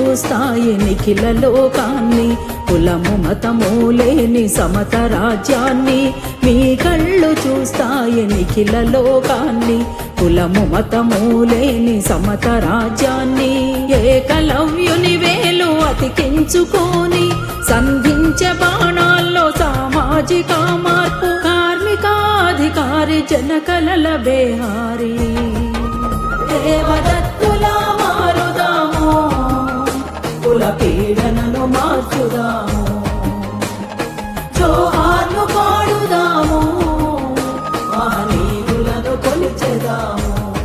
చూస్తాయి నిఖిల లోకాన్ని కులము మతము లేని సమత రాజ్యాన్ని మీ కళ్ళు చూస్తాయి నిఖిల లోకాన్ని కులము మతము లేని సమత రాజ్యాన్ని ఏకలవ్యుని వేలు అతికించుకొని సంధించే బాణాల్లో సామాజిక మార్పు కార్మికాధికారి జనకలల బేహారీ దేవదత్తులా మారుదాము కుల పీడనను మార్చుదాము జోహార్లు పాడుదాము మహనీయులను కొలిచెదాము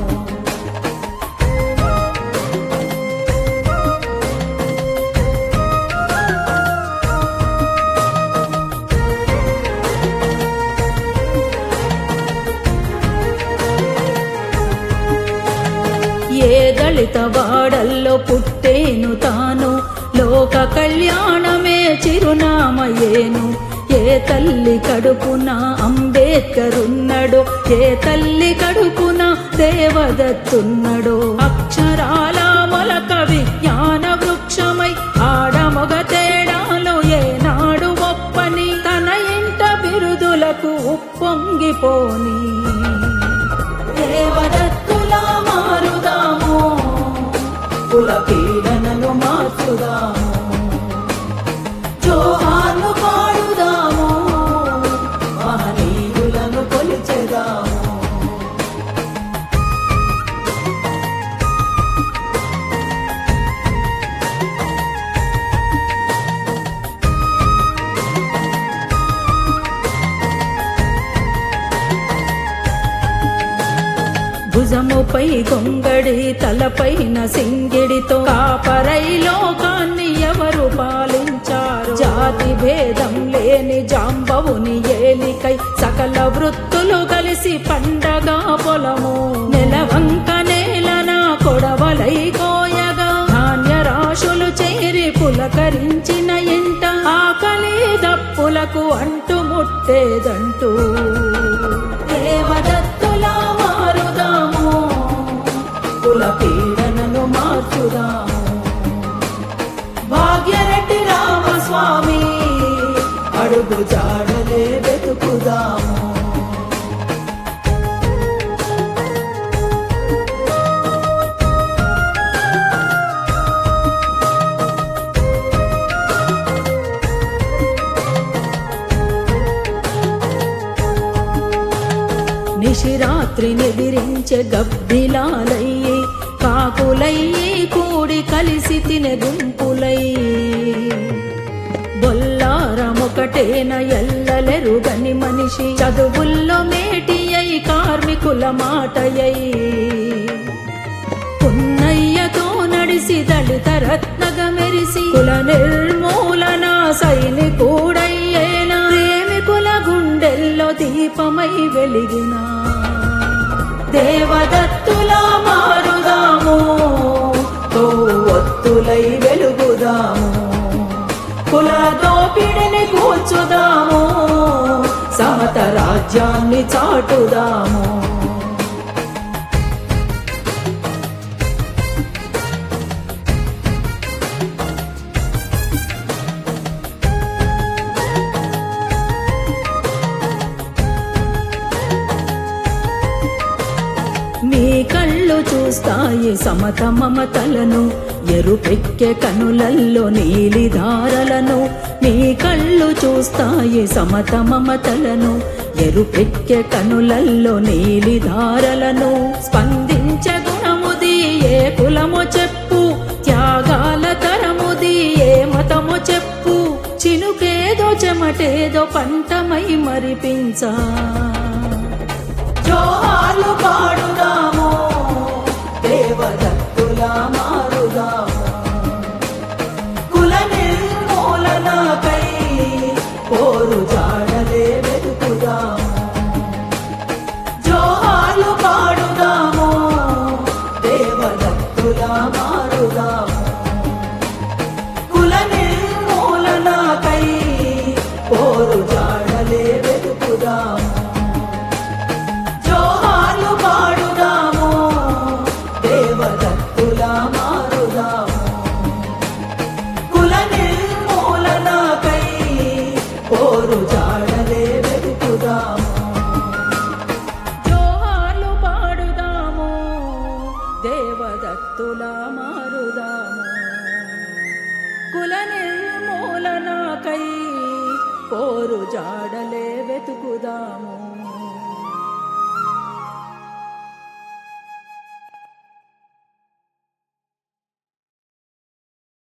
ఏ దళిత వాడల్లో పుట్టేను తాను లోక కళ్యాణమే చిరునామయేను ఏ తల్లి కడుపున అంబేద్కర్ ఉన్నాడో ఏ తల్లి కడుపున దేవదత్తున్నడో అక్షరాల మొలక విజ్ఞాన వృక్షమై ఆడమొగ తేడాలో ఏనాడు ఒప్పని తన ఇంట బిరుదులకు ఉప్పొంగిపోని దేవదత్తులా మారుదాము కుల పీడనను మార్చుదాము జోహార్లు పాడుదాము మహనీయులను కొలిచెదాము భుజముపై గొంగడి తలపైన సింగిడితో కాపరై లోకాన్ని ఎవరు పాలించారు జాతి భేదం లేని జాంబవుని ఏలికై సకల వృత్తులు కలిసి పండగ పొలము నెలవంక నేలన కొడవలై కోయగా ధాన్య రాశులు చేరి పులకరించిన ఇంట ఆకలి దప్పులకు అంటు ముట్టేదంటూ దేవదత్తులా మారుదాము కుల పీడనను మార్చుదాము భాగ్యరెడ్డి రామస్వామి అడుగు జాడలే వెతుకుదాము నిశిరాత్రి నిదిరించే గబ్బిలాలయ్యి కాకులయ్యి కూడి కలిసి తినే గుంపులై బొల్లారమొకటేన ఎల్లలెరుగని మనిషి చదువుల్లో మేటి అయి కార్మికుల మాటయై పున్నయ్యతో నడిసి దళిత రత్నగ మెరిసి కుల నిర్మూలన సైనికుడయ్యేనా ప్రేమికుల గుండెల్లో దీపమై వెలిగిన దేవదత్తులా మారుదాము ఒత్తులై వెలుగుదాము కుల దోపిడిని కూర్చుదాము సమత రాజ్యాన్ని చాటుదాము మీ కళ్ళు చూస్తాయి సమత మమతలను ఎరుపెక్కే కనులల్లో నీలిధారలను మీ కళ్ళు చూస్తాయి సమత మమతలను ఎరుపెక్కే కనులల్లో నీలిధారలను స్పందించే గుణముది ఏ కులము చెప్పు త్యాగాల తరముది ఏ మతము చెప్పు చినుకేదో చెమటేదో పంటమై మరిపించా జోహార్లు పాడుదాము దేవదత్తులా మారుదాము కుల నిర్మూలనకై పోరు జాడలే వెతుకుదాము జోహార్లు పాడుదాము దేవదత్తులా మారుదాము కుల నిర్మూలనకై పోరు జాడలే వెతుకుదాము పోరు జాడలే వెతుకుదాము జోహార్లు పాడుదాము దేవదత్తుల మారుదాము కుల నిర్మూలనకై పోరు జాడలే వెతుకుదాము